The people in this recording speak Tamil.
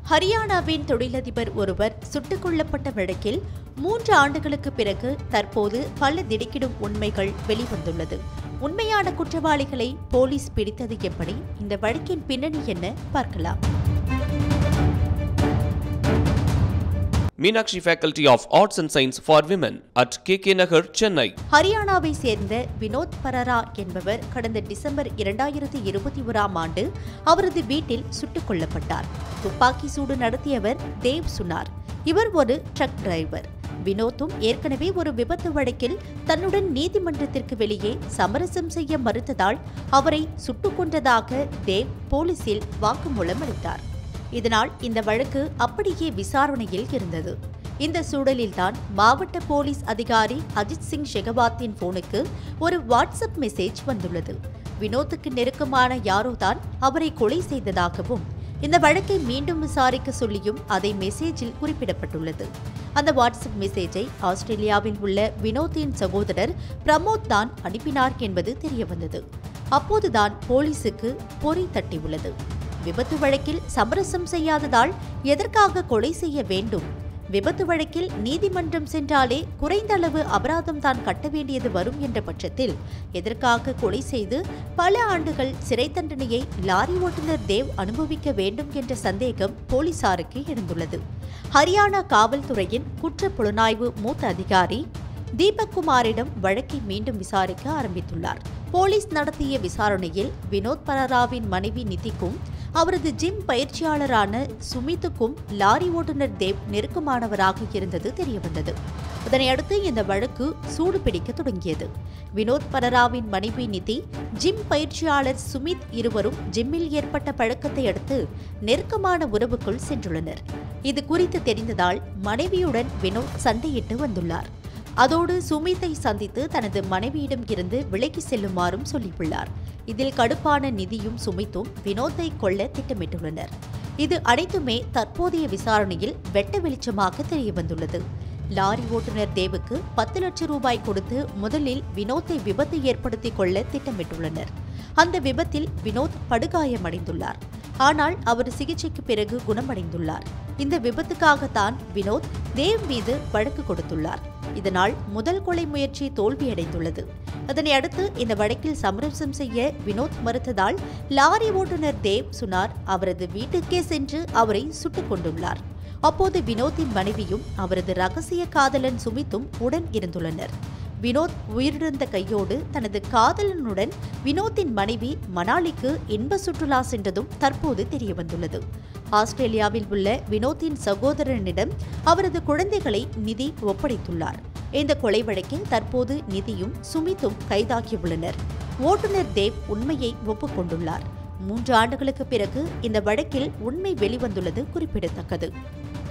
ஹரியானாவின் தொழிலதிபர் ஒருவர் சுட்டுக் கொல்லப்பட்ட வழக்கில் மூன்று ஆண்டுகளுக்கு பிறகு தற்போது பல திடுக்கிடும் உண்மைகள் வெளிவந்துள்ளது உண்மையான குற்றவாளிகளை போலீஸ் பிடித்தது எப்படி இந்த வழக்கின் பின்னணி என்ன பார்க்கலாம் Meenakshi Faculty of Arts and Science for Women at KK Nagar, Chennai. ஹரியானாவை சேர்ந்த வினோத் பரரா என்பவர் கடந்த டிசம்பர் இரண்டாயிரத்தி இருபத்தி ஓராம் ஆண்டு அவரது வீட்டில் சுட்டுக் கொல்லப்பட்டார் துப்பாக்கி சூடு நடத்தியவர் தேவ் சுனார் இவர் ஒரு ட்ரக் டிரைவர் வினோத்தும் ஏற்கனவே ஒரு விபத்து வழக்கில் தன்னுடன் நீதிமன்றத்திற்கு வெளியே சமரசம் செய்ய மறுத்ததால் அவரை சுட்டுக் கொன்றதாக தேவ் போலீசில் வாக்குமூலம் அளித்தார் இதனால் இந்த வழக்கு அப்படியே விசாரணையில் இருந்தது இந்த சூழலில்தான் மாவட்ட போலீஸ் அதிகாரி அஜித் சிங் ஷெகவாத்தின் போனுக்கு ஒரு வாட்ஸ்அப் மெசேஜ் வந்துள்ளது வினோத்துக்கு நெருக்கமான யாரோதான் அவரை கொலை செய்ததாகவும் இந்த வழக்கை மீண்டும் விசாரிக்க சொல்லியும் அதை மெசேஜில் குறிப்பிடப்பட்டுள்ளது அந்த வாட்ஸ்அப் மெசேஜை ஆஸ்திரேலியாவில் உள்ள வினோத்தின் சகோதரர் பிரமோத் தான் அனுப்பினார் என்பது தெரியவந்தது அப்போதுதான் போலீசுக்கு பொறி தட்டியுள்ளது விபத்து வழக்கில் சமரசம் செய்யாததால் எதற்காக கொலை செய்ய வேண்டும் விபத்து வழக்கில் நீதிமன்றம் சென்றாலே குறைந்த அளவு அபராதம் தான் கட்ட வேண்டியது வரும் என்ற பட்சத்தில் எதற்காக கொலை செய்து பல ஆண்டுகள் சிறை தண்டனையை லாரி ஓட்டுநர் தேவ் அனுபவிக்க வேண்டும் என்ற சந்தேகம் போலீசாருக்கு எழுந்துள்ளது ஹரியானா காவல்துறையின் குற்ற புலனாய்வு மூத்த அதிகாரி தீபக் குமாரிடம் வழக்கை மீண்டும் விசாரிக்க ஆரம்பித்துள்ளார் போலீஸ் நடத்திய விசாரணையில் வினோத் பரராவின் மனைவி நிதிக்கும் அவரது ஜிம் பயிற்சியாளரான சுமித்துக்கும் லாரி ஓட்டுநர் தேவ் நெருக்கமானவராக இருந்தது தெரியவந்தது இதனையடுத்து இந்த வழக்கு சூடு பிடிக்க தொடங்கியது வினோத் பரராவின் மனைவி நிதி ஜிம் பயிற்சியாளர் சுமித் இருவரும் ஜிம்மில் ஏற்பட்ட பழக்கத்தை அடுத்து நெருக்கமான உறவுக்குள் சென்றுள்ளனர் இது குறித்து தெரிந்ததால் மனைவியுடன் வினோத் சண்டையிட்டு வந்துள்ளார் அதோடு சுமித்தை சந்தித்து தனது மனைவியிடம் இருந்து விலகி செல்லுமாறும் சொல்லியுள்ளார் இதில் கடுப்பான நிதியும் சுமித்தும் வினோத்தை கொல்ல திட்டமிட்டுள்ளனர் இது அனைத்துமே தற்போதைய விசாரணையில் வெட்ட வெளிச்சமாக தெரியவந்துள்ளது லாரி ஓட்டுநர் தேவுக்கு பத்து லட்சம் ரூபாய் கொடுத்து முதலில் வினோத்தை விபத்து ஏற்படுத்தி கொள்ள திட்டமிட்டுள்ளனர் அந்த விபத்தில் வினோத் படுகாயமடைந்துள்ளார் ஆனால் அவர் சிகிச்சைக்கு பிறகு குணமடைந்துள்ளார் இந்த விபத்துக்காகத்தான் வினோத் தேவ் மீது வழக்கு கொடுத்துள்ளார் இதனால் முதல் கொலை முயற்சி தோல்வியடைந்துள்ளது அதனை அடுத்து இந்த வழக்கில் சமரசம் செய்ய வினோத் மறுத்ததால் லாரி ஓட்டுநர் தேவ் சுனார் அவரது வீட்டுக்கே சென்று அவரை சுட்டுக் கொண்டுள்ளார் அப்போது வினோத்தின் மனைவியும் அவரது ரகசிய காதலன் சுமித்தும் உடன் இருந்துள்ளனர் வினோத் உயிரிழந்த கையோடு தனது காதலனுடன் வினோத்தின் மனைவி மணாலிக்கு இன்ப சுற்றுலா சென்றதும் தற்போது தெரியவந்துள்ளது ஆஸ்திரேலியாவில் உள்ள வினோத்தின் சகோதரனிடம் அவரது குழந்தைகளை நிதி ஒப்படைத்துள்ளார் இந்த கொலை வழக்கில் தற்போது நிதியும் சுமித்தும் கைதாகியுள்ளனர் ஓட்டுநர் தேவ் உண்மையை ஒப்புக்கொண்டுள்ளார் மூன்று ஆண்டுகளுக்கு பிறகு இந்த வழக்கில் உண்மை வெளிவந்துள்ளது குறிப்பிடத்தக்கது